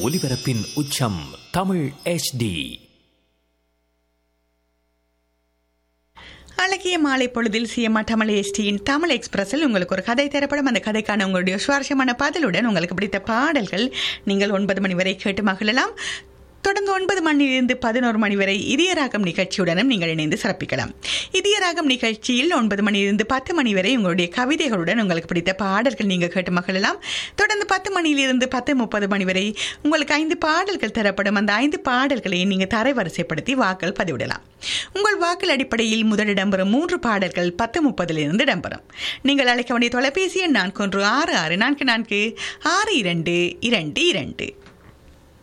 ஒலிபரப்பின் உச்சம் தமிழ் HD அழகிய மாலை பொழுதில் சிஎம்ஆ தமிழ் எஸ்டியின் தமிழ் எக்ஸ்பிரஸில் உங்களுக்கு ஒரு கதை தரப்படும் அந்த கதைக்கான உங்களுடைய சுவாரஸ்யமான பதிலுடன் உங்களுக்கு பிடித்த பாடல்கள் நீங்கள் ஒன்பது மணி வரை கேட்டு மகிழலாம் தொடர்ந்து ஒன்பது மணியிலிருந்து பதினோரு மணி வரை இதயராகம் நிகழ்ச்சியுடனும் நீங்கள் இணைந்து சிறப்பிக்கலாம் இதயராகம் நிகழ்ச்சியில் ஒன்பது மணியிலிருந்து பத்து மணி வரை உங்களுடைய கவிதைகளுடன் உங்களுக்கு பிடித்த பாடல்கள் நீங்கள் கேட்டு மகிழலாம் தொடர்ந்து பத்து மணியிலிருந்து பத்து முப்பது மணி வரை உங்களுக்கு ஐந்து பாடல்கள் தரப்படும் அந்த ஐந்து பாடல்களை நீங்கள் தரைவரிசைப்படுத்தி வாக்கள் பதிவிடலாம் உங்கள் வாக்கள் அடிப்படையில் முதல் இடம்பெறும் மூன்று பாடல்கள் பத்து முப்பதிலிருந்து இடம்பெறும் நீங்கள் அழைக்க வேண்டிய தொலைபேசி எண் நான்கு ஒன்று ஆறு ஆறு நான்கு நான்கு ஆறு இரண்டு இரண்டு இரண்டு